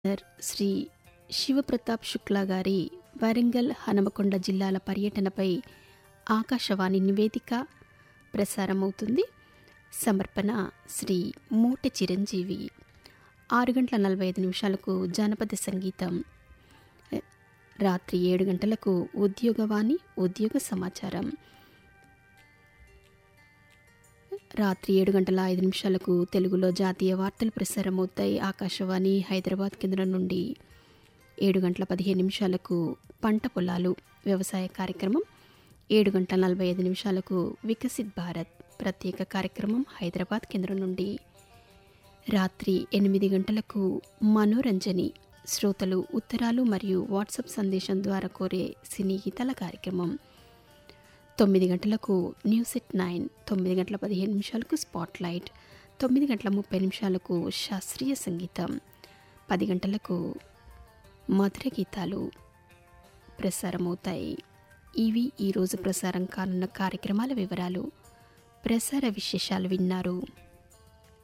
governor Shri Shiv Pratap Shukla గారి వరంగల్ హనుమకొండ జిల్లాల పర్యటనపై ఆకాశవాణి నివేదిక ప్రసారమవుతుంది సమర్పణ శ్రీ మూట చిరంజీవి ఆరు గంటల నలభై ఐదు నిమిషాలకు జానపద సంగీతం రాత్రి ఏడు గంటలకు ఉద్యోగవాణి ఉద్యోగ సమాచారం రాత్రి ఏడు గంటల ఐదు నిమిషాలకు తెలుగులో జాతీయ వార్తలు ప్రసారమవుతాయి ఆకాశవాణి హైదరాబాద్ కేంద్రం నుండి ఏడు గంటల పదిహేను నిమిషాలకు పంట పొలాలు వ్యవసాయ కార్యక్రమం ఏడు గంటల నలభై ఐదు నిమిషాలకు వికసిత్ భారత్ ప్రత్యేక కార్యక్రమం హైదరాబాద్ కేంద్రం నుండి రాత్రి ఎనిమిది గంటలకు మనోరంజని శ్రోతలు ఉత్తరాలు మరియు వాట్సాప్ సందేశం ద్వారా కోరే సినీ గీతాల కార్యక్రమం తొమ్మిది గంటలకు న్యూస్ ఎట్ నైన్ తొమ్మిది గంటల పదిహేను నిమిషాలకు స్పాట్ లైట్ తొమ్మిది గంటల ముప్పై నిమిషాలకు శాస్త్రీయ సంగీతం పది గంటలకు మధుర గీతాలు ప్రసారమవుతాయి ఇవి ఈరోజు ప్రసారం కానున్న కార్యక్రమాల వివరాలు ప్రసార విశేషాలు విన్నారు